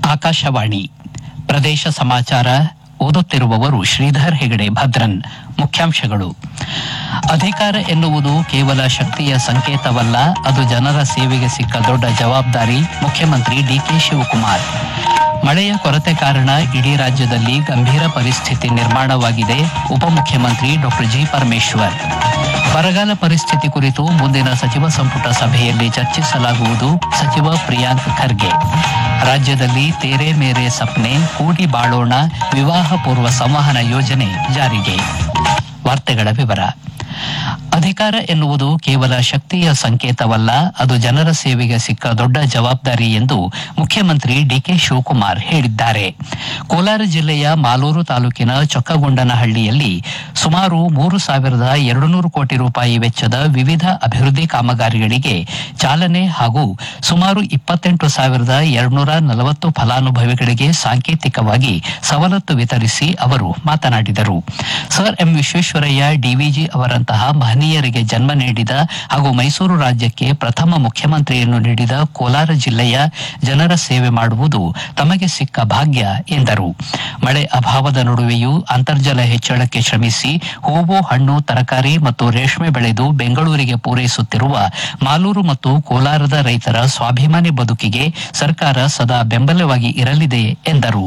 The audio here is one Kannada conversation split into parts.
ಆಕಾಶವಾಣಿ ಪ್ರದೇಶ ಸಮಾಚಾರ ಓದುತ್ತಿರುವವರು ಶ್ರೀಧರ್ ಹೆಗಡೆ ಭದ್ರನ್ ಮುಖ್ಯಾಂಶಗಳು ಅಧಿಕಾರ ಎನ್ನುವುದು ಕೇವಲ ಶಕ್ತಿಯ ಸಂಕೇತವಲ್ಲ ಅದು ಜನರ ಸೇವೆಗೆ ಸಿಕ್ಕ ದೊಡ್ಡ ಜವಾಬ್ದಾರಿ ಮುಖ್ಯಮಂತ್ರಿ ಡಿಕೆ ಶಿವಕುಮಾರ್ ಮಳೆಯ ಕೊರತೆ ಕಾರಣ ಇಡೀ ರಾಜ್ಯದಲ್ಲಿ ಗಂಭೀರ ಪರಿಸ್ಥಿತಿ ನಿರ್ಮಾಣವಾಗಿದೆ ಉಪಮುಖ್ಯಮಂತ್ರಿ ಡಾಕ್ಟರ್ ಜಿ ಪರಮೇಶ್ವರ್ ಬರಗಾಲ ಪರಿಸ್ಥಿತಿ ಕುರಿತು ಮುಂದಿನ ಸಚಿವ ಸಂಪುಟ ಸಭೆಯಲ್ಲಿ ಚರ್ಚಿಸಲಾಗುವುದು ಸಚಿವ ಪ್ರಿಯಾಂಕ್ ಖರ್ಗೆ ರಾಜ್ಯದಲ್ಲಿ ತೇರೆ ಮೇರೆ ಸಪ್ನೆ ಕೂಡಿ ಬಾಳೋಣ ವಿವಾಹ ಪೂರ್ವ ಸಂವಹನ ಯೋಜನೆ ಜಾರಿಗೆ ವಾರ್ತೆಗಳ ವಿವರ ಅಧಿಕಾರ ಎನ್ನುವುದು ಕೇವಲ ಶಕ್ತಿಯ ಸಂಕೇತವಲ್ಲ ಅದು ಜನರ ಸೇವೆಗೆ ಸಿಕ್ಕ ದೊಡ್ಡ ಜವಾಬ್ದಾರಿ ಎಂದು ಮುಖ್ಯಮಂತ್ರಿ ಡಿಕೆ ಶಿವಕುಮಾರ್ ಹೇಳಿದ್ದಾರೆ ಕೋಲಾರ ಜಿಲ್ಲೆಯ ಮಾಲೂರು ತಾಲೂಕಿನ ಚೊಕ್ಕಗೊಂಡನಹಳ್ಳಿಯಲ್ಲಿ ಸುಮಾರು ಮೂರು ಸಾವಿರದ ಎರಡು ನೂರು ಕೋಟಿ ರೂಪಾಯಿ ವೆಚ್ಚದ ವಿವಿಧ ಅಭಿವೃದ್ಧಿ ಕಾಮಗಾರಿಗಳಿಗೆ ಚಾಲನೆ ಹಾಗೂ ಸುಮಾರು ಇಪ್ಪತ್ತೆಂಟು ಸಾವಿರದ ಎರಡುನೂರ ನಲವತ್ತು ಫಲಾನುಭವಿಗಳಿಗೆ ಸಾಂಕೇತಿಕವಾಗಿ ಸವಲತ್ತು ವಿತರಿಸಿ ಅವರು ಮಾತನಾಡಿದರು ಸರ್ ಎಂ ವಿಶ್ವೇಶ್ವರಯ್ಯ ಡಿವಿಜಿ ಅವರಂತಹ ಮಹನೀಯರಿಗೆ ಜನ್ಮ ನೀಡಿದ ಹಾಗೂ ಮೈಸೂರು ರಾಜ್ಯಕ್ಕೆ ಪ್ರಥಮ ಮುಖ್ಯಮಂತ್ರಿಯನ್ನು ನೀಡಿದ ಕೋಲಾರ ಜಿಲ್ಲೆಯ ಜನರ ಸೇವೆ ಮಾಡುವುದು ತಮಗೆ ಸಿಕ್ಕ ಭಾಗ್ಯ ಎಂದರು ಮಳೆ ಅಭಾವದ ನಡುವೆಯೂ ಅಂತರ್ಜಲ ಹೆಚ್ಚಳಕ್ಕೆ ಶ್ರಮಿಸಿ ಹೂವು ಹಣ್ಣು ತರಕಾರಿ ಮತ್ತು ರೇಷ್ಮೆ ಬೆಳೆದು ಬೆಂಗಳೂರಿಗೆ ಪೂರೈಸುತ್ತಿರುವ ಮಾಲೂರು ಮತ್ತು ಕೋಲಾರದ ರೈತರ ಸ್ವಾಭಿಮಾನಿ ಬದುಕಿಗೆ ಸರ್ಕಾರ ಸದಾ ಬೆಂಬಲವಾಗಿ ಇರಲಿದೆ ಎಂದರು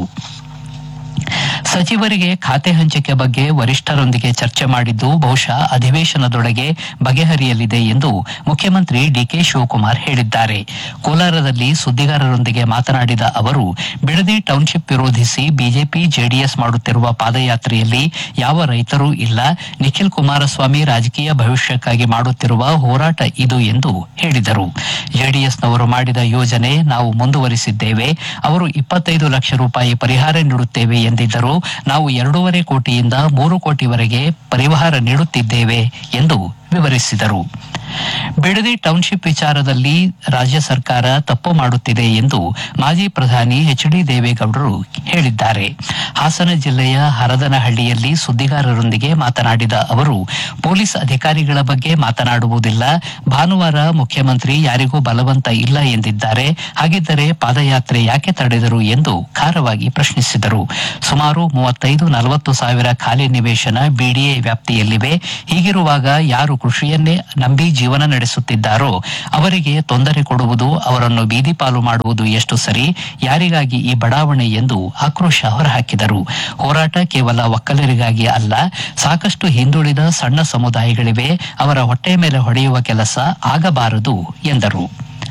ಸಚಿವರಿಗೆ ಖಾತೆ ಹಂಚಿಕೆ ಬಗ್ಗೆ ವರಿಷ್ಠರೊಂದಿಗೆ ಚರ್ಚೆ ಮಾಡಿದ್ದು ಬಹುಶಃ ಅಧಿವೇಶನದೊಳಗೆ ಬಗೆಹರಿಯಲಿದೆ ಎಂದು ಮುಖ್ಯಮಂತ್ರಿ ಡಿಕೆ ಶಿವಕುಮಾರ್ ಹೇಳಿದ್ದಾರೆ ಕೋಲಾರದಲ್ಲಿ ಸುದ್ದಿಗಾರರೊಂದಿಗೆ ಮಾತನಾಡಿದ ಅವರು ಬಿಡದಿ ಟೌನ್ಶಿಪ್ ವಿರೋಧಿಸಿ ಬಿಜೆಪಿ ಜೆಡಿಎಸ್ ಮಾಡುತ್ತಿರುವ ಪಾದಯಾತ್ರೆಯಲ್ಲಿ ಯಾವ ರೈತರೂ ಇಲ್ಲ ನಿಖಿಲ್ ಕುಮಾರಸ್ವಾಮಿ ರಾಜಕೀಯ ಭವಿಷ್ಯಕ್ಕಾಗಿ ಮಾಡುತ್ತಿರುವ ಹೋರಾಟ ಇದು ಎಂದು ಹೇಳಿದರು ಜೆಡಿಎಸ್ನವರು ಮಾಡಿದ ಯೋಜನೆ ನಾವು ಮುಂದುವರಿಸಿದ್ದೇವೆ ಅವರು ಇಪ್ಪತ್ತೈದು ಲಕ್ಷ ರೂಪಾಯಿ ಪರಿಹಾರ ನೀಡುತ್ತೇವೆ ಎಂದಿದ್ದರು ನಾವು ಎರಡೂವರೆ ಕೋಟಿಯಿಂದ ಮೂರು ಕೋಟಿವರೆಗೆ ಪರಿಹಾರ ನೀಡುತ್ತಿದ್ದೇವೆ ಎಂದು ವಿವರಿಸಿದರು ಬಿಡದಿ ಟೌನ್ಶಿಪ್ ವಿಚಾರದಲ್ಲಿ ರಾಜ್ಯ ಸರ್ಕಾರ ತಪ್ಪು ಮಾಡುತ್ತಿದೆ ಎಂದು ಮಾಜಿ ಪ್ರಧಾನಿ ಎಚ್ ಡಿ ದೇವೇಗೌಡರು ಹೇಳಿದ್ದಾರೆ ಹಾಸನ ಜಿಲ್ಲೆಯ ಹರದನಹಳ್ಳಿಯಲ್ಲಿ ಸುದ್ದಿಗಾರರೊಂದಿಗೆ ಮಾತನಾಡಿದ ಅವರು ಪೊಲೀಸ್ ಅಧಿಕಾರಿಗಳ ಬಗ್ಗೆ ಮಾತನಾಡುವುದಿಲ್ಲ ಭಾನುವಾರ ಮುಖ್ಯಮಂತ್ರಿ ಯಾರಿಗೂ ಬಲವಂತ ಇಲ್ಲ ಎಂದಿದ್ದಾರೆ ಹಾಗಿದ್ದರೆ ಪಾದಯಾತ್ರೆ ಯಾಕೆ ತಡೆದರು ಎಂದು ಖಾರವಾಗಿ ಪ್ರಶ್ನಿಸಿದರು ಸುಮಾರು ಮೂವತ್ತೈದು ನಲವತ್ತು ಸಾವಿರ ಖಾಲಿ ನಿವೇಶನ ಬಿಡಿಎ ವ್ಯಾಪ್ತಿಯಲ್ಲಿವೆ ಹೀಗಿರುವಾಗ ಯಾರು ಕೃಷಿಯನ್ನೇ ನಂಬಿ ಜೀವನ ನಡೆಸುತ್ತಿದ್ದಾರೋ ಅವರಿಗೆ ತೊಂದರೆ ಕೊಡುವುದು ಅವರನ್ನು ಬೀದಿ ಪಾಲು ಮಾಡುವುದು ಎಷ್ಟು ಸರಿ ಯಾರಿಗಾಗಿ ಈ ಬಡಾವಣೆ ಎಂದು ಆಕ್ರೋಶ ಹೊರಹಾಕಿದರು ಹೋರಾಟ ಕೇವಲ ಒಕ್ಕಲರಿಗಾಗಿ ಅಲ್ಲ ಸಾಕಷ್ಟು ಹಿಂದುಳಿದ ಸಣ್ಣ ಸಮುದಾಯಗಳಿವೆ ಅವರ ಹೊಟ್ಟೆ ಮೇಲೆ ಹೊಡೆಯುವ ಕೆಲಸ ಆಗಬಾರದು ಎಂದರು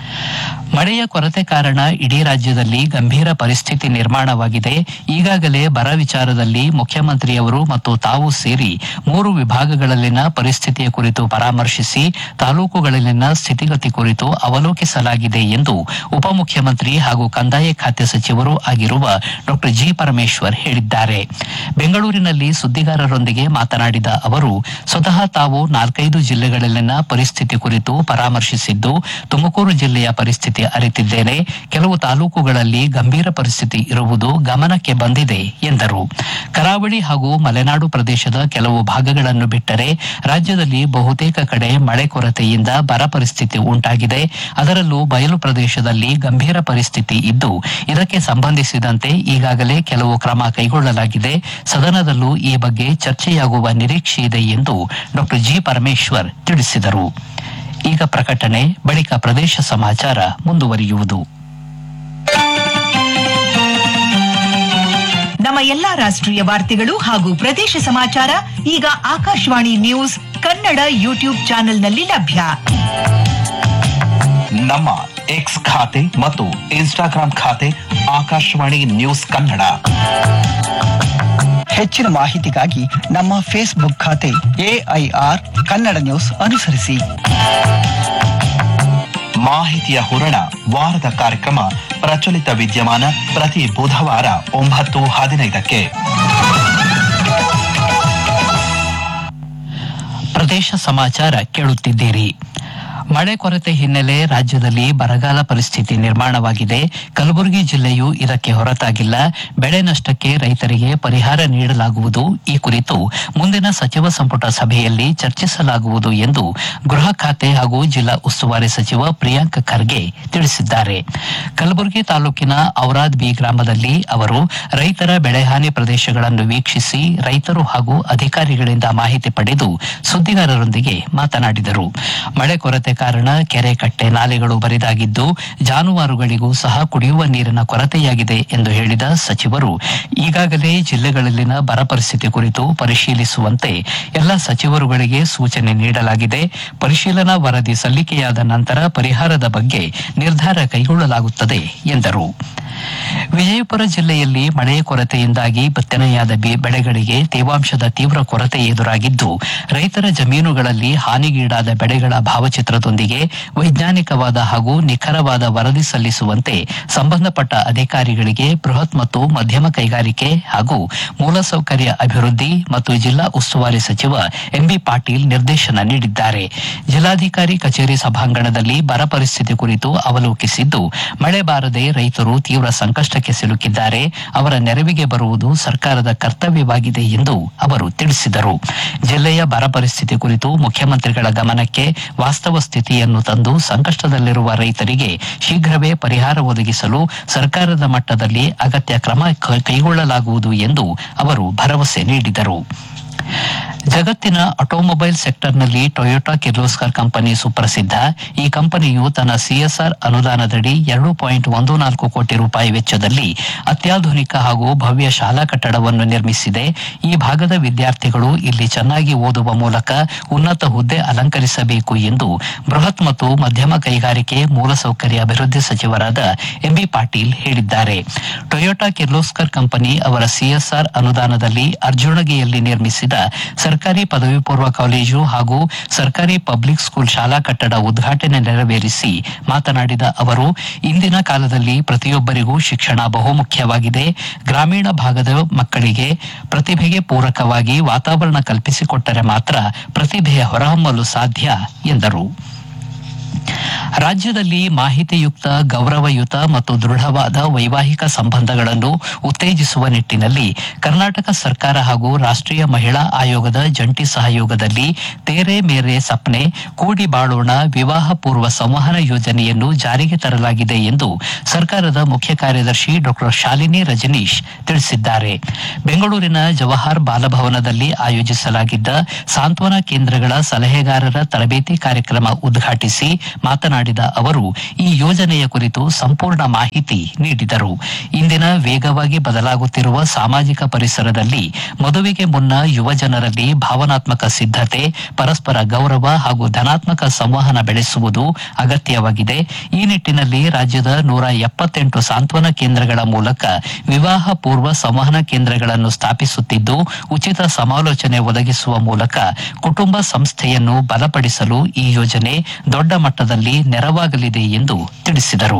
ಮಳೆಯ ಕೊರತೆ ಕಾರಣ ಇಡೀ ರಾಜ್ಯದಲ್ಲಿ ಗಂಭೀರ ಪರಿಸ್ಥಿತಿ ನಿರ್ಮಾಣವಾಗಿದೆ ಈಗಾಗಲೇ ಬರ ವಿಚಾರದಲ್ಲಿ ಮುಖ್ಯಮಂತ್ರಿಯವರು ಮತ್ತು ತಾವು ಸೇರಿ ಮೂರು ವಿಭಾಗಗಳಲ್ಲಿನ ಪರಿಸ್ಥಿತಿಯ ಕುರಿತು ಪರಾಮರ್ಶಿಸಿ ತಾಲೂಕುಗಳಲ್ಲಿನ ಸ್ಥಿತಿಗತಿ ಕುರಿತು ಅವಲೋಕಿಸಲಾಗಿದೆ ಎಂದು ಉಪಮುಖ್ಯಮಂತ್ರಿ ಹಾಗೂ ಕಂದಾಯ ಖಾತೆ ಸಚಿವರೂ ಆಗಿರುವ ಡಾ ಜಿ ಪರಮೇಶ್ವರ್ ಹೇಳಿದ್ದಾರೆ ಬೆಂಗಳೂರಿನಲ್ಲಿ ಸುದ್ದಿಗಾರರೊಂದಿಗೆ ಮಾತನಾಡಿದ ಅವರು ಸ್ವತಃ ತಾವು ನಾಲ್ಕೈದು ಜಿಲ್ಲೆಗಳಲ್ಲಿನ ಪರಿಸ್ಥಿತಿ ಕುರಿತು ಪರಾಮರ್ಶಿಸಿದ್ದು ತುಮಕೂರು ಜಿಲ್ಲೆಯ ಪರಿಸ್ಥಿತಿ ಅರಿತಿದ್ದೇನೆ ಕೆಲವು ತಾಲೂಕುಗಳಲ್ಲಿ ಗಂಭೀರ ಪರಿಸ್ಥಿತಿ ಇರುವುದು ಗಮನಕ್ಕೆ ಬಂದಿದೆ ಎಂದರು ಕರಾವಳಿ ಹಾಗೂ ಮಲೆನಾಡು ಪ್ರದೇಶದ ಕೆಲವು ಭಾಗಗಳನ್ನು ಬಿಟ್ಟರೆ ರಾಜ್ಯದಲ್ಲಿ ಬಹುತೇಕ ಕಡೆ ಮಳೆ ಕೊರತೆಯಿಂದ ಬರ ಪರಿಸ್ಥಿತಿ ಉಂಟಾಗಿದೆ ಅದರಲ್ಲೂ ಬಯಲು ಪ್ರದೇಶದಲ್ಲಿ ಗಂಭೀರ ಪರಿಸ್ಥಿತಿ ಇದ್ದು ಇದಕ್ಕೆ ಸಂಬಂಧಿಸಿದಂತೆ ಈಗಾಗಲೇ ಕೆಲವು ಕ್ರಮ ಕೈಗೊಳ್ಳಲಾಗಿದೆ ಸದನದಲ್ಲೂ ಈ ಬಗ್ಗೆ ಚರ್ಚೆಯಾಗುವ ನಿರೀಕ್ಷೆ ಇದೆ ಎಂದು ಡಾ ಜಿ ಪರಮೇಶ್ವರ್ ತಿಳಿಸಿದರು ಈಗ ಪ್ರಕಟಣೆ ಬಳಿಕ ಪ್ರದೇಶ ಸಮಾಚಾರ ಮುಂದುವರಿಯುವುದು ನಮ್ಮ ಎಲ್ಲಾ ರಾಷ್ಟ್ರೀಯ ವಾರ್ತೆಗಳು ಹಾಗೂ ಪ್ರದೇಶ ಸಮಾಚಾರ ಈಗ ಆಕಾಶವಾಣಿ ನ್ಯೂಸ್ ಕನ್ನಡ ಯೂಟ್ಯೂಬ್ ಚಾನೆಲ್ನಲ್ಲಿ ಲಭ್ಯ ನಮ್ಮ ಎಕ್ಸ್ ಖಾತೆ ಮತ್ತು ಇನ್ಸ್ಟಾಗ್ರಾಂ ಖಾತೆ ಆಕಾಶವಾಣಿ ನ್ಯೂಸ್ ಕನ್ನಡ ಹೆಚ್ಚಿನ ಮಾಹಿತಿಗಾಗಿ ನಮ್ಮ ಫೇಸ್ಬುಕ್ ಖಾತೆ ಎಐಆರ್ ಕನ್ನಡ ನ್ಯೂಸ್ ಅನುಸರಿಸಿ ಮಾಹಿತಿಯ ಹೂರಣ ವಾರದ ಕಾರ್ಯಕ್ರಮ ಪ್ರಚಲಿತ ವಿದ್ಯಮಾನ ಪ್ರತಿ ಬುಧವಾರ ಒಂಬತ್ತು ಹದಿನೈದಕ್ಕೆ ಪ್ರದೇಶ ಸಮಾಚಾರ ಕೇಳುತ್ತಿದ್ದೀರಿ ಮಳೆ ಕೊರತೆ ಹಿನ್ನೆಲೆ ರಾಜ್ಯದಲ್ಲಿ ಬರಗಾಲ ಪರಿಸ್ಥಿತಿ ನಿರ್ಮಾಣವಾಗಿದೆ ಕಲಬುರಗಿ ಜಿಲ್ಲೆಯೂ ಇದಕ್ಕೆ ಹೊರತಾಗಿಲ್ಲ ಬೆಳೆ ನಷ್ಟಕ್ಕೆ ರೈತರಿಗೆ ಪರಿಹಾರ ನೀಡಲಾಗುವುದು ಈ ಕುರಿತು ಮುಂದಿನ ಸಚಿವ ಸಂಪುಟ ಸಭೆಯಲ್ಲಿ ಚರ್ಚಿಸಲಾಗುವುದು ಎಂದು ಗೃಹ ಖಾತೆ ಹಾಗೂ ಜಿಲ್ಲಾ ಉಸ್ತುವಾರಿ ಸಚಿವ ಪ್ರಿಯಾಂಕ್ ಖರ್ಗೆ ತಿಳಿಸಿದ್ದಾರೆ ಕಲಬುರಗಿ ತಾಲೂಕಿನ ಔರಾದ್ ಬಿ ಗ್ರಾಮದಲ್ಲಿ ಅವರು ರೈತರ ಬೆಳೆಹಾನಿ ಪ್ರದೇಶಗಳನ್ನು ವೀಕ್ಷಿಸಿ ರೈತರು ಹಾಗೂ ಅಧಿಕಾರಿಗಳಿಂದ ಮಾಹಿತಿ ಪಡೆದು ಸುದ್ದಿಗಾರರೊಂದಿಗೆ ಮಾತನಾಡಿದರು ಮಳೆ ಕೊರತೆ ಕಾರಣ ಕೆರೆ ಕಟ್ಟೆ ನಾಲೆಗಳು ಬರಿದಾಗಿದ್ದು ಜಾನುವಾರುಗಳಿಗೂ ಸಹ ಕುಡಿಯುವ ನೀರಿನ ಕೊರತೆಯಾಗಿದೆ ಎಂದು ಹೇಳಿದ ಸಚಿವರು ಈಗಾಗಲೇ ಜಿಲ್ಲೆಗಳಲ್ಲಿನ ಬರ ಪರಿಸ್ಥಿತಿ ಕುರಿತು ಪರಿಶೀಲಿಸುವಂತೆ ಎಲ್ಲ ಸಚಿವರುಗಳಿಗೆ ಸೂಚನೆ ನೀಡಲಾಗಿದೆ ಪರಿಶೀಲನಾ ವರದಿ ಸಲ್ಲಿಕೆಯಾದ ನಂತರ ಪರಿಹಾರದ ಬಗ್ಗೆ ನಿರ್ಧಾರ ಕೈಗೊಳ್ಳಲಾಗುತ್ತದೆ ಎಂದರು ವಿಜಯಪುರ ಜಿಲ್ಲೆಯಲ್ಲಿ ಮಳೆಯ ಕೊರತೆಯಿಂದಾಗಿ ಬಿತ್ತನೆಯಾದ ಬೆ- ಬೆಳೆಗಳಿಗೆ ತೇವಾಂಶದ ತೀವ್ರ ಕೊರತೆ ಎದುರಾಗಿದ್ದು ರೈತರ ಜಮೀನುಗಳಲ್ಲಿ ಹಾನಿಗೀಡಾದ ಬೆಳೆಗಳ ಭಾವಚಿತ್ರದೊಂದಿಗೆ ವೈಜ್ಞಾನಿಕವಾದ ಹಾಗೂ ನಿಖರವಾದ ವರದಿ ಸಲ್ಲಿಸುವಂತೆ ಸಂಬಂಧಪಟ್ಟ ಅಧಿಕಾರಿಗಳಿಗೆ ಬೃಹತ್ ಮತ್ತು ಮಧ್ಯಮ ಕೈಗಾರಿಕೆ ಹಾಗೂ ಮೂಲಸೌಕರ್ಯ ಅಭಿವೃದ್ಧಿ ಮತ್ತು ಜಿಲ್ಲಾ ಉಸ್ತುವಾರಿ ಸಚಿವ ಎಂಬಿ ಪಾಟೀಲ್ ನಿರ್ದೇಶನ ನೀಡಿದ್ದಾರೆ ಜಿಲ್ಲಾಧಿಕಾರಿ ಕಚೇರಿ ಸಭಾಂಗಣದಲ್ಲಿ ಬರ ಪರಿಸ್ಥಿತಿ ಕುರಿತು ಅವಲೋಕಿಸಿದ್ದು ಮಳೆ ಬಾರದೆ ರೈತರು ತೀವ್ರ ಸಂಕಷ್ಟಕ್ಕೆ ಸಿಲುಕಿದ್ದಾರೆ ಅವರ ನೆರವಿಗೆ ಬರುವುದು ಸರ್ಕಾರದ ಕರ್ತವ್ಯವಾಗಿದೆ ಎಂದು ಅವರು ತಿಳಿಸಿದರು ಜಿಲ್ಲೆಯ ಬರ ಪರಿಸ್ಥಿತಿ ಕುರಿತು ಮುಖ್ಯಮಂತ್ರಿಗಳ ಗಮನಕ್ಕೆ ವಾಸ್ತವ ಸ್ಥಿತಿಯನ್ನು ತಂದು ಸಂಕಷ್ಟದಲ್ಲಿರುವ ರೈತರಿಗೆ ಶೀಘ್ರವೇ ಪರಿಹಾರ ಒದಗಿಸಲು ಸರ್ಕಾರದ ಮಟ್ಟದಲ್ಲಿ ಅಗತ್ಯ ಕ್ರಮ ಕ- ಕೈಗೊಳ್ಳಲಾಗುವುದು ಎಂದು ಅವರು ಭರವಸೆ ನೀಡಿದರು ಜಗತ್ತಿನ ಆಟೋಮೊಬೈಲ್ ಸೆಕ್ಟರ್ನಲ್ಲಿ ಟೊಯೋಟಾ ಕಿರ್ಲೋಸ್ಕರ್ ಕಂಪನಿ ಸುಪ್ರಸಿದ್ಧ ಈ ಕಂಪನಿಯು ತನ್ನ ಸಿಎಸ್ಆರ್ ಅನುದಾನದಡಿ ಎರಡು ಪಾಯಿಂಟ್ ಒಂದು ನಾಲ್ಕು ಕೋಟಿ ರೂಪಾಯಿ ವೆಚ್ಚದಲ್ಲಿ ಅತ್ಯಾಧುನಿಕ ಹಾಗೂ ಭವ್ಯ ಶಾಲಾ ಕಟ್ಟಡವನ್ನು ನಿರ್ಮಿಸಿದೆ ಈ ಭಾಗದ ವಿದ್ಯಾರ್ಥಿಗಳು ಇಲ್ಲಿ ಚೆನ್ನಾಗಿ ಓದುವ ಮೂಲಕ ಉನ್ನತ ಹುದ್ದೆ ಅಲಂಕರಿಸಬೇಕು ಎಂದು ಬೃಹತ್ ಮತ್ತು ಮಧ್ಯಮ ಕೈಗಾರಿಕೆ ಮೂಲಸೌಕರ್ಯ ಅಭಿವೃದ್ಧಿ ಸಚಿವರಾದ ಎಂಬಿ ಪಾಟೀಲ್ ಹೇಳಿದ್ದಾರೆ ಟೊಯೋಟಾ ಕಿರ್ಲೋಸ್ಕರ್ ಕಂಪನಿ ಅವರ ಸಿಎಸ್ಆರ್ ಅನುದಾನದಲ್ಲಿ ಅರ್ಜುಣಗಿಯಲ್ಲಿ ನಿರ್ಮಿಸಿದ ಸರ್ಕಾರಿ ಪದವಿ ಪೂರ್ವ ಕಾಲೇಜು ಹಾಗೂ ಸರ್ಕಾರಿ ಪಬ್ಲಿಕ್ ಸ್ಕೂಲ್ ಶಾಲಾ ಕಟ್ಟಡ ಉದ್ಘಾಟನೆ ನೆರವೇರಿಸಿ ಮಾತನಾಡಿದ ಅವರು ಇಂದಿನ ಕಾಲದಲ್ಲಿ ಪ್ರತಿಯೊಬ್ಬರಿಗೂ ಶಿಕ್ಷಣ ಬಹುಮುಖ್ಯವಾಗಿದೆ ಗ್ರಾಮೀಣ ಭಾಗದ ಮಕ್ಕಳಿಗೆ ಪ್ರತಿಭೆಗೆ ಪೂರಕವಾಗಿ ವಾತಾವರಣ ಕಲ್ಪಿಸಿಕೊಟ್ಟರೆ ಮಾತ್ರ ಪ್ರತಿಭೆಯ ಹೊರಹೊಮ್ಮಲು ಸಾಧ್ಯ ಎಂದರು ರಾಜ್ಯದಲ್ಲಿ ಮಾಹಿತಿಯುಕ್ತ ಗೌರವಯುತ ಮತ್ತು ದೃಢವಾದ ವೈವಾಹಿಕ ಸಂಬಂಧಗಳನ್ನು ಉತ್ತೇಜಿಸುವ ನಿಟ್ಟಿನಲ್ಲಿ ಕರ್ನಾಟಕ ಸರ್ಕಾರ ಹಾಗೂ ರಾಷ್ಟ್ರೀಯ ಮಹಿಳಾ ಆಯೋಗದ ಜಂಟಿ ಸಹಯೋಗದಲ್ಲಿ ತೇರೆ ಮೇರೆ ಸಪ್ನೆ ಕೂಡಿ ಬಾಳೋಣ ವಿವಾಹ ಪೂರ್ವ ಸಂವಹನ ಯೋಜನೆಯನ್ನು ಜಾರಿಗೆ ತರಲಾಗಿದೆ ಎಂದು ಸರ್ಕಾರದ ಮುಖ್ಯ ಕಾರ್ಯದರ್ಶಿ ಡಾಕ್ಟರ್ ಶಾಲಿನಿ ರಜನೀಶ್ ತಿಳಿಸಿದ್ದಾರೆ ಬೆಂಗಳೂರಿನ ಜವಾಹರ್ ಬಾಲಭವನದಲ್ಲಿ ಆಯೋಜಿಸಲಾಗಿದ್ದ ಸಾಂತ್ವನ ಕೇಂದ್ರಗಳ ಸಲಹೆಗಾರರ ತರಬೇತಿ ಕಾರ್ಯಕ್ರಮ ಉದ್ಘಾಟಿಸಿ ಮಾತನಾಡಿದ ಅವರು ಈ ಯೋಜನೆಯ ಕುರಿತು ಸಂಪೂರ್ಣ ಮಾಹಿತಿ ನೀಡಿದರು ಇಂದಿನ ವೇಗವಾಗಿ ಬದಲಾಗುತ್ತಿರುವ ಸಾಮಾಜಿಕ ಪರಿಸರದಲ್ಲಿ ಮದುವೆಗೆ ಮುನ್ನ ಯುವ ಜನರಲ್ಲಿ ಭಾವನಾತ್ಮಕ ಸಿದ್ಧತೆ ಪರಸ್ಪರ ಗೌರವ ಹಾಗೂ ಧನಾತ್ಮಕ ಸಂವಹನ ಬೆಳೆಸುವುದು ಅಗತ್ಯವಾಗಿದೆ ಈ ನಿಟ್ಟಿನಲ್ಲಿ ರಾಜ್ಯದ ನೂರ ಎಪ್ಪತ್ತೆಂಟು ಸಾಂತ್ವನ ಕೇಂದ್ರಗಳ ಮೂಲಕ ವಿವಾಹ ಪೂರ್ವ ಸಂವಹನ ಕೇಂದ್ರಗಳನ್ನು ಸ್ಥಾಪಿಸುತ್ತಿದ್ದು ಉಚಿತ ಸಮಾಲೋಚನೆ ಒದಗಿಸುವ ಮೂಲಕ ಕುಟುಂಬ ಸಂಸ್ಥೆಯನ್ನು ಬಲಪಡಿಸಲು ಈ ಯೋಜನೆ ದೊಡ್ಡ ಮಟ್ಟದಲ್ಲಿ ನೆರವಾಗಲಿದೆ ಎಂದು ತಿಳಿಸಿದರು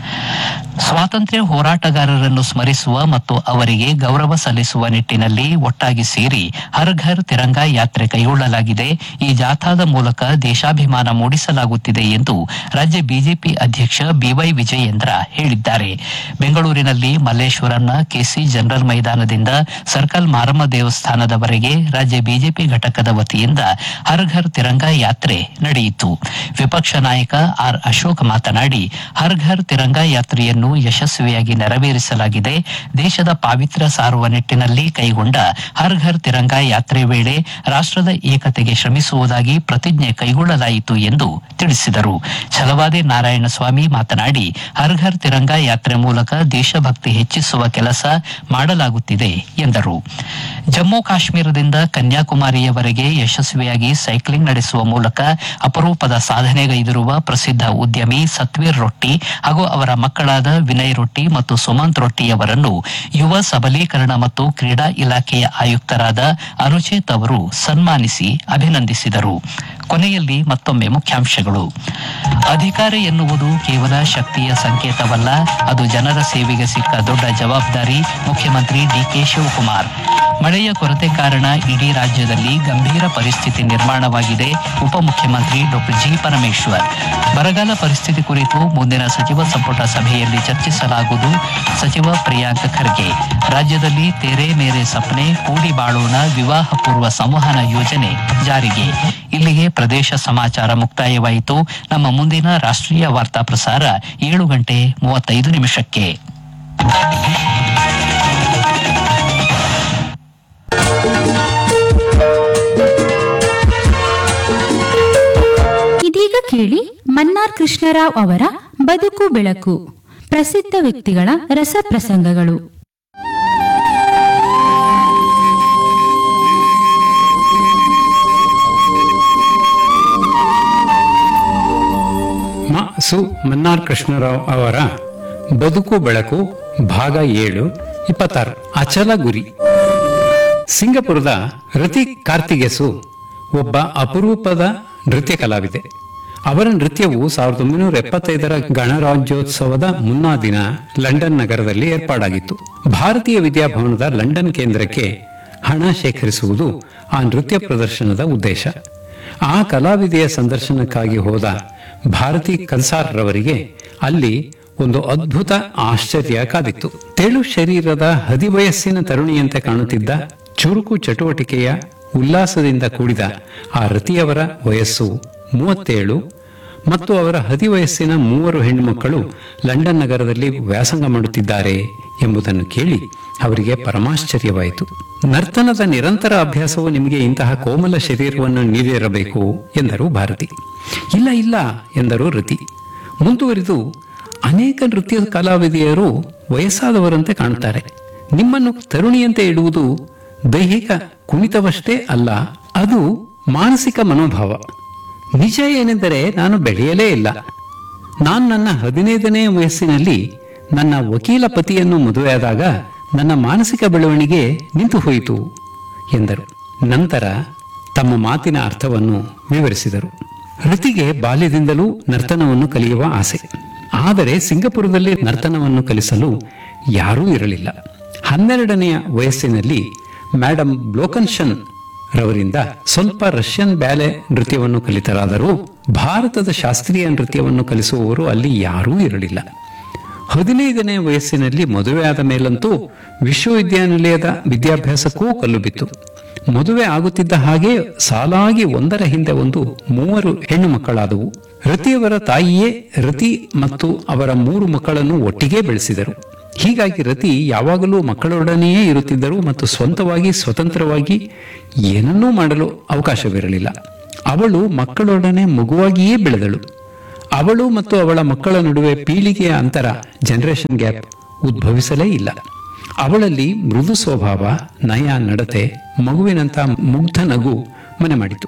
ಸ್ವಾತಂತ್ರ್ಯ ಹೋರಾಟಗಾರರನ್ನು ಸ್ಮರಿಸುವ ಮತ್ತು ಅವರಿಗೆ ಗೌರವ ಸಲ್ಲಿಸುವ ನಿಟ್ಟಿನಲ್ಲಿ ಒಟ್ಟಾಗಿ ಸೇರಿ ಹರ್ ಘರ್ ತಿರಂಗಾ ಯಾತ್ರೆ ಕೈಗೊಳ್ಳಲಾಗಿದೆ ಈ ಜಾಥಾದ ಮೂಲಕ ದೇಶಾಭಿಮಾನ ಮೂಡಿಸಲಾಗುತ್ತಿದೆ ಎಂದು ರಾಜ್ಯ ಬಿಜೆಪಿ ಅಧ್ಯಕ್ಷ ಬಿವೈ ವಿಜಯೇಂದ್ರ ಹೇಳಿದ್ದಾರೆ ಬೆಂಗಳೂರಿನಲ್ಲಿ ಮಲ್ಲೇಶ್ವರಂನ ಕೆಸಿ ಜನರಲ್ ಮೈದಾನದಿಂದ ಸರ್ಕಲ್ ಮಾರಮ್ಮ ದೇವಸ್ಥಾನದವರೆಗೆ ರಾಜ್ಯ ಬಿಜೆಪಿ ಘಟಕದ ವತಿಯಿಂದ ಹರ್ ಘರ್ ತಿರಂಗಾ ಯಾತ್ರೆ ನಡೆಯಿತು ವಿಪಕ್ಷ ನಾಯಕ ಆರ್ ಅಶೋಕ್ ಮಾತನಾಡಿ ಹರ್ ಘರ್ ತಿರಂಗಾ ಯಾತ್ರೆಯನ್ನು ಯಶಸ್ವಿಯಾಗಿ ನೆರವೇರಿಸಲಾಗಿದೆ ದೇಶದ ಪಾವಿತ್ರ್ಯ ಸಾರುವ ನಿಟ್ಟಿನಲ್ಲಿ ಕೈಗೊಂಡ ಹರ್ ಘರ್ ತಿರಂಗಾ ಯಾತ್ರೆ ವೇಳೆ ರಾಷ್ಟ್ರದ ಏಕತೆಗೆ ಶ್ರಮಿಸುವುದಾಗಿ ಪ್ರತಿಜ್ಞೆ ಕೈಗೊಳ್ಳಲಾಯಿತು ಎಂದು ತಿಳಿಸಿದರು ಛಲವಾದಿ ನಾರಾಯಣಸ್ವಾಮಿ ಮಾತನಾಡಿ ಹರ್ ಘರ್ ತಿರಂಗಾ ಯಾತ್ರೆ ಮೂಲಕ ದೇಶಭಕ್ತಿ ಹೆಚ್ಚಿಸುವ ಕೆಲಸ ಮಾಡಲಾಗುತ್ತಿದೆ ಎಂದರು ಜಮ್ಮು ಕಾಶ್ಮೀರದಿಂದ ಕನ್ಯಾಕುಮಾರಿಯವರೆಗೆ ಯಶಸ್ವಿಯಾಗಿ ಸೈಕ್ಲಿಂಗ್ ನಡೆಸುವ ಮೂಲಕ ಅಪರೂಪದ ಸಾಧನೆಗೈದಿರುವ ಪ್ರಸಿದ್ಧ ಉದ್ಯಮಿ ಸತ್ವೀರ್ ರೊಟ್ಟಿ ಹಾಗೂ ಅವರ ಮಕ್ಕಳಾದ ವಿನಯ್ ರೊಟ್ಟಿ ಮತ್ತು ಸುಮಂತ್ ರೊಟ್ಟಿಯವರನ್ನು ಯುವ ಸಬಲೀಕರಣ ಮತ್ತು ಕ್ರೀಡಾ ಇಲಾಖೆಯ ಆಯುಕ್ತರಾದ ಅನುಚೇತ್ ಅವರು ಸನ್ಮಾನಿಸಿ ಅಭಿನಂದಿಸಿದರು ಕೊನೆಯಲ್ಲಿ ಮತ್ತೊಮ್ಮೆ ಮುಖ್ಯಾಂಶಗಳು ಅಧಿಕಾರ ಎನ್ನುವುದು ಕೇವಲ ಶಕ್ತಿಯ ಸಂಕೇತವಲ್ಲ ಅದು ಜನರ ಸೇವೆಗೆ ಸಿಕ್ಕ ದೊಡ್ಡ ಜವಾಬ್ದಾರಿ ಮುಖ್ಯಮಂತ್ರಿ ಡಿಕೆ ಶಿವಕುಮಾರ್ ಮಳೆಯ ಕೊರತೆ ಕಾರಣ ಇಡೀ ರಾಜ್ಯದಲ್ಲಿ ಗಂಭೀರ ಪರಿಸ್ಥಿತಿ ನಿರ್ಮಾಣವಾಗಿದೆ ಉಪಮುಖ್ಯಮಂತ್ರಿ ಡಾಕ್ಟರ್ ಜಿ ಪರಮೇಶ್ವರ್ ಬರಗಾಲ ಪರಿಸ್ಥಿತಿ ಕುರಿತು ಮುಂದಿನ ಸಚಿವ ಸಂಪುಟ ಸಭೆಯಲ್ಲಿ ಚರ್ಚಿಸಲಾಗುವುದು ಸಚಿವ ಪ್ರಿಯಾಂಕ್ ಖರ್ಗೆ ರಾಜ್ಯದಲ್ಲಿ ತೆರೆ ಮೇರೆ ಸಪ್ನೆ ಕೂಡಿ ಬಾಳೋಣ ವಿವಾಹ ಪೂರ್ವ ಸಂವಹನ ಯೋಜನೆ ಜಾರಿಗೆ ಇಲ್ಲಿಗೆ ಪ್ರದೇಶ ಸಮಾಚಾರ ಮುಕ್ತಾಯವಾಯಿತು ನಮ್ಮ ಮುಂದಿನ ರಾಷ್ಟ್ರೀಯ ವಾರ್ತಾ ಪ್ರಸಾರ ಏಳು ಗಂಟೆ ಮೂವತ್ತೈದು ನಿಮಿಷಕ್ಕೆ ಇದೀಗ ಕೇಳಿ ಮನ್ನಾರ್ ಕೃಷ್ಣರಾವ್ ಅವರ ಬದುಕು ಬೆಳಕು ಪ್ರಸಿದ್ಧ ವ್ಯಕ್ತಿಗಳ ರಸಪ್ರಸಂಗಗಳು ಮ ಸು ಮನ್ನಾರ್ ಕೃಷ್ಣರಾವ್ ಅವರ ಬದುಕು ಬೆಳಕು ಭಾಗ ಏಳು ಇಪ್ಪತ್ತಾರು ಅಚಲ ಗುರಿ ಸಿಂಗಪುರದ ರತಿ ಕಾರ್ತಿಗೆಸು ಒಬ್ಬ ಅಪರೂಪದ ನೃತ್ಯ ಕಲಾವಿದೆ ಅವರ ನೃತ್ಯವು ಸಾವಿರದ ಒಂಬೈನೂರ ಎಪ್ಪತ್ತೈದರ ಗಣರಾಜ್ಯೋತ್ಸವದ ಮುನ್ನಾ ದಿನ ಲಂಡನ್ ನಗರದಲ್ಲಿ ಏರ್ಪಾಡಾಗಿತ್ತು ಭಾರತೀಯ ವಿದ್ಯಾಭವನದ ಲಂಡನ್ ಕೇಂದ್ರಕ್ಕೆ ಹಣ ಶೇಖರಿಸುವುದು ಆ ನೃತ್ಯ ಪ್ರದರ್ಶನದ ಉದ್ದೇಶ ಆ ಕಲಾವಿದೆಯ ಸಂದರ್ಶನಕ್ಕಾಗಿ ಹೋದ ಭಾರತಿ ಕನ್ಸಾರ್ ರವರಿಗೆ ಅಲ್ಲಿ ಒಂದು ಅದ್ಭುತ ಆಶ್ಚರ್ಯ ಕಾದಿತ್ತು ತೆಳು ಶರೀರದ ಹದಿವಯಸ್ಸಿನ ತರುಣಿಯಂತೆ ಕಾಣುತ್ತಿದ್ದ ಚುರುಕು ಚಟುವಟಿಕೆಯ ಉಲ್ಲಾಸದಿಂದ ಕೂಡಿದ ಆ ರತಿಯವರ ವಯಸ್ಸು ಮೂವತ್ತೇಳು ಮತ್ತು ಅವರ ಹದಿವಯಸ್ಸಿನ ಮೂವರು ಹೆಣ್ಣುಮಕ್ಕಳು ಲಂಡನ್ ನಗರದಲ್ಲಿ ವ್ಯಾಸಂಗ ಮಾಡುತ್ತಿದ್ದಾರೆ ಎಂಬುದನ್ನು ಕೇಳಿ ಅವರಿಗೆ ಪರಮಾಶ್ಚರ್ಯವಾಯಿತು ನರ್ತನದ ನಿರಂತರ ಅಭ್ಯಾಸವು ನಿಮಗೆ ಇಂತಹ ಕೋಮಲ ಶರೀರವನ್ನು ನೀಡಿರಬೇಕು ಎಂದರು ಭಾರತಿ ಇಲ್ಲ ಇಲ್ಲ ಎಂದರು ರತಿ ಮುಂದುವರಿದು ಅನೇಕ ನೃತ್ಯ ಕಲಾವಿದೆಯರು ವಯಸ್ಸಾದವರಂತೆ ಕಾಣುತ್ತಾರೆ ನಿಮ್ಮನ್ನು ತರುಣಿಯಂತೆ ಇಡುವುದು ದೈಹಿಕ ಕುಣಿತವಷ್ಟೇ ಅಲ್ಲ ಅದು ಮಾನಸಿಕ ಮನೋಭಾವ ನಿಜ ಏನೆಂದರೆ ನಾನು ಬೆಳೆಯಲೇ ಇಲ್ಲ ನಾನು ನನ್ನ ಹದಿನೈದನೇ ವಯಸ್ಸಿನಲ್ಲಿ ನನ್ನ ವಕೀಲ ಪತಿಯನ್ನು ಮದುವೆಯಾದಾಗ ನನ್ನ ಮಾನಸಿಕ ಬೆಳವಣಿಗೆ ನಿಂತು ಹೋಯಿತು ಎಂದರು ನಂತರ ತಮ್ಮ ಮಾತಿನ ಅರ್ಥವನ್ನು ವಿವರಿಸಿದರು ರತಿಗೆ ಬಾಲ್ಯದಿಂದಲೂ ನರ್ತನವನ್ನು ಕಲಿಯುವ ಆಸೆ ಆದರೆ ಸಿಂಗಪುರದಲ್ಲಿ ನರ್ತನವನ್ನು ಕಲಿಸಲು ಯಾರೂ ಇರಲಿಲ್ಲ ಹನ್ನೆರಡನೆಯ ವಯಸ್ಸಿನಲ್ಲಿ ಮೇಡಮ್ ಬ್ಲೋಕನ್ಶನ್ ರವರಿಂದ ಸ್ವಲ್ಪ ರಷ್ಯನ್ ಬ್ಯಾಲೆ ನೃತ್ಯವನ್ನು ಕಲಿತರಾದರೂ ಭಾರತದ ಶಾಸ್ತ್ರೀಯ ನೃತ್ಯವನ್ನು ಕಲಿಸುವವರು ಅಲ್ಲಿ ಯಾರೂ ಇರಲಿಲ್ಲ ಹದಿನೈದನೇ ವಯಸ್ಸಿನಲ್ಲಿ ಮದುವೆಯಾದ ಮೇಲಂತೂ ವಿಶ್ವವಿದ್ಯಾನಿಲಯದ ವಿದ್ಯಾಭ್ಯಾಸಕ್ಕೂ ಕಲ್ಲು ಬಿತ್ತು ಮದುವೆ ಆಗುತ್ತಿದ್ದ ಹಾಗೆ ಸಾಲಾಗಿ ಒಂದರ ಹಿಂದೆ ಒಂದು ಮೂವರು ಹೆಣ್ಣು ಮಕ್ಕಳಾದವು ರತಿಯವರ ತಾಯಿಯೇ ರತಿ ಮತ್ತು ಅವರ ಮೂರು ಮಕ್ಕಳನ್ನು ಒಟ್ಟಿಗೆ ಬೆಳೆಸಿದರು ಹೀಗಾಗಿ ರತಿ ಯಾವಾಗಲೂ ಮಕ್ಕಳೊಡನೆಯೇ ಇರುತ್ತಿದ್ದರು ಮತ್ತು ಸ್ವಂತವಾಗಿ ಸ್ವತಂತ್ರವಾಗಿ ಏನನ್ನೂ ಮಾಡಲು ಅವಕಾಶವಿರಲಿಲ್ಲ ಅವಳು ಮಕ್ಕಳೊಡನೆ ಮಗುವಾಗಿಯೇ ಬೆಳೆದಳು ಅವಳು ಮತ್ತು ಅವಳ ಮಕ್ಕಳ ನಡುವೆ ಪೀಳಿಗೆಯ ಅಂತರ ಜನರೇಷನ್ ಗ್ಯಾಪ್ ಉದ್ಭವಿಸಲೇ ಇಲ್ಲ ಅವಳಲ್ಲಿ ಮೃದು ಸ್ವಭಾವ ನಯ ನಡತೆ ಮಗುವಿನಂತ ಮುಗ್ಧ ನಗು ಮನೆ ಮಾಡಿತು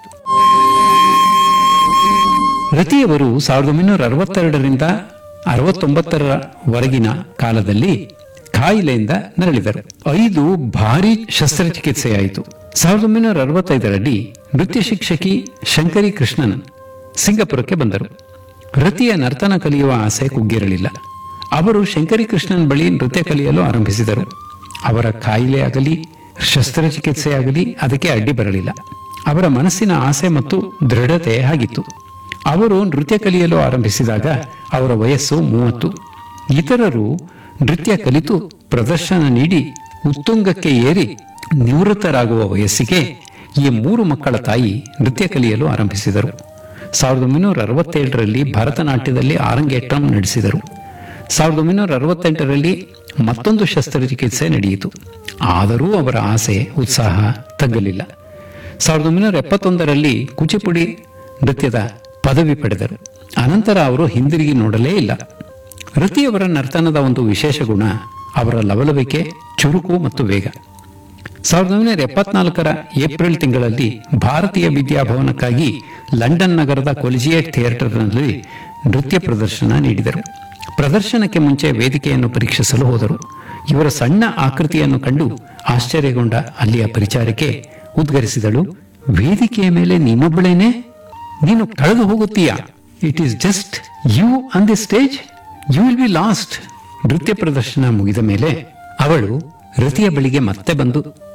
ರತಿಯವರು ಸಾವಿರದ ಒಂಬೈನೂರ ಅರವತ್ತೆರಡರಿಂದ ಅರವತ್ತೊಂಬತ್ತರವರೆಗಿನ ಕಾಲದಲ್ಲಿ ಕಾಯಿಲೆಯಿಂದ ನರಳಿದರು ಐದು ಭಾರಿ ಶಸ್ತ್ರಚಿಕಿತ್ಸೆಯಾಯಿತು ಸಾವಿರದ ಒಂಬೈನೂರ ಅರವತ್ತೈದರಲ್ಲಿ ನೃತ್ಯ ಶಿಕ್ಷಕಿ ಶಂಕರಿ ಕೃಷ್ಣನ್ ಸಿಂಗಪುರಕ್ಕೆ ಬಂದರು ರತಿಯ ನರ್ತನ ಕಲಿಯುವ ಆಸೆ ಕುಗ್ಗಿರಲಿಲ್ಲ ಅವರು ಶಂಕರಿ ಕೃಷ್ಣನ್ ಬಳಿ ನೃತ್ಯ ಕಲಿಯಲು ಆರಂಭಿಸಿದರು ಅವರ ಕಾಯಿಲೆ ಆಗಲಿ ಶಸ್ತ್ರಚಿಕಿತ್ಸೆಯಾಗಲಿ ಅದಕ್ಕೆ ಅಡ್ಡಿ ಬರಲಿಲ್ಲ ಅವರ ಮನಸ್ಸಿನ ಆಸೆ ಮತ್ತು ದೃಢತೆ ಆಗಿತ್ತು ಅವರು ನೃತ್ಯ ಕಲಿಯಲು ಆರಂಭಿಸಿದಾಗ ಅವರ ವಯಸ್ಸು ಮೂವತ್ತು ಇತರರು ನೃತ್ಯ ಕಲಿತು ಪ್ರದರ್ಶನ ನೀಡಿ ಉತ್ತುಂಗಕ್ಕೆ ಏರಿ ನಿವೃತ್ತರಾಗುವ ವಯಸ್ಸಿಗೆ ಈ ಮೂರು ಮಕ್ಕಳ ತಾಯಿ ನೃತ್ಯ ಕಲಿಯಲು ಆರಂಭಿಸಿದರು ಸಾವಿರದ ಒಂಬೈನೂರ ಅರವತ್ತೇಳರಲ್ಲಿ ಭರತನಾಟ್ಯದಲ್ಲಿ ಆರಂಗೇಟ್ರಂ ನಡೆಸಿದರು ಸಾವಿರದ ಒಂಬೈನೂರ ಅರವತ್ತೆಂಟರಲ್ಲಿ ಮತ್ತೊಂದು ಶಸ್ತ್ರಚಿಕಿತ್ಸೆ ನಡೆಯಿತು ಆದರೂ ಅವರ ಆಸೆ ಉತ್ಸಾಹ ತಗ್ಗಲಿಲ್ಲ ಸಾವಿರದ ಒಂಬೈನೂರ ಎಪ್ಪತ್ತೊಂದರಲ್ಲಿ ಕುಚಿಪುಡಿ ನೃತ್ಯದ ಪದವಿ ಪಡೆದರು ಅನಂತರ ಅವರು ಹಿಂದಿರುಗಿ ನೋಡಲೇ ಇಲ್ಲ ರತಿಯವರ ನರ್ತನದ ಒಂದು ವಿಶೇಷ ಗುಣ ಅವರ ಲವಲವಿಕೆ ಚುರುಕು ಮತ್ತು ವೇಗ ಸಾವಿರದ ಒಂಬೈನೂರ ಎಪ್ಪತ್ನಾಲ್ಕರ ಏಪ್ರಿಲ್ ತಿಂಗಳಲ್ಲಿ ಭಾರತೀಯ ವಿದ್ಯಾಭವನಕ್ಕಾಗಿ ಲಂಡನ್ ನಗರದ ಕೊಲಿಜಿಯೇಟ್ ಥಿಯೇಟರ್ನಲ್ಲಿ ನೃತ್ಯ ಪ್ರದರ್ಶನ ನೀಡಿದರು ಪ್ರದರ್ಶನಕ್ಕೆ ಮುಂಚೆ ವೇದಿಕೆಯನ್ನು ಪರೀಕ್ಷಿಸಲು ಹೋದರು ಇವರ ಸಣ್ಣ ಆಕೃತಿಯನ್ನು ಕಂಡು ಆಶ್ಚರ್ಯಗೊಂಡ ಅಲ್ಲಿಯ ಪರಿಚಾರಿಕೆ ಉದ್ಗರಿಸಿದಳು ವೇದಿಕೆಯ ಮೇಲೆ ನೀನೊಬ್ಬಳೇನೆ ನೀನು ಕಳೆದು ಹೋಗುತ್ತೀಯಾ it is just you on the stage you will be lost ನೃತ್ಯ ಪ್ರದರ್ಶನ ಮುಗಿದ ಮೇಲೆ ಅವಳು ರತಿಯ ಬಳಿಗೆ ಮತ್ತೆ ಬಂದು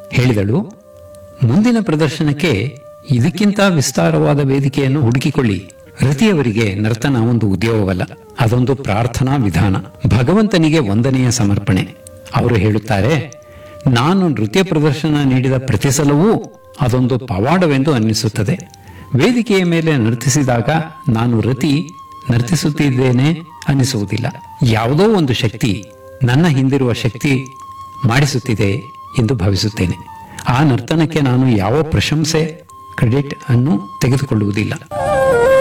ಹೇಳಿದಳು ಮುಂದಿನ ಪ್ರದರ್ಶನಕ್ಕೆ ಇದಕ್ಕಿಂತ ವಿಸ್ತಾರವಾದ ವೇದಿಕೆಯನ್ನು ಹುಡುಕಿಕೊಳ್ಳಿ ರತಿಯವರಿಗೆ ನರ್ತನ ಒಂದು ಉದ್ಯೋಗವಲ್ಲ ಅದೊಂದು ಪ್ರಾರ್ಥನಾ ವಿಧಾನ ಭಗವಂತನಿಗೆ ವಂದನೆಯ ಸಮರ್ಪಣೆ ಅವರು ಹೇಳುತ್ತಾರೆ ನಾನು ನೃತ್ಯ ಪ್ರದರ್ಶನ ನೀಡಿದ ಪ್ರತಿ ಸಲವೂ ಅದೊಂದು ಪವಾಡವೆಂದು ಅನ್ನಿಸುತ್ತದೆ ವೇದಿಕೆಯ ಮೇಲೆ ನರ್ತಿಸಿದಾಗ ನಾನು ರತಿ ನರ್ತಿಸುತ್ತಿದ್ದೇನೆ ಅನ್ನಿಸುವುದಿಲ್ಲ ಯಾವುದೋ ಒಂದು ಶಕ್ತಿ ನನ್ನ ಹಿಂದಿರುವ ಶಕ್ತಿ ಮಾಡಿಸುತ್ತಿದೆ ಎಂದು ಭಾವಿಸುತ್ತೇನೆ ಆ ನರ್ತನಕ್ಕೆ ನಾನು ಯಾವ ಪ್ರಶಂಸೆ ಕ್ರೆಡಿಟ್ ಅನ್ನು ತೆಗೆದುಕೊಳ್ಳುವುದಿಲ್ಲ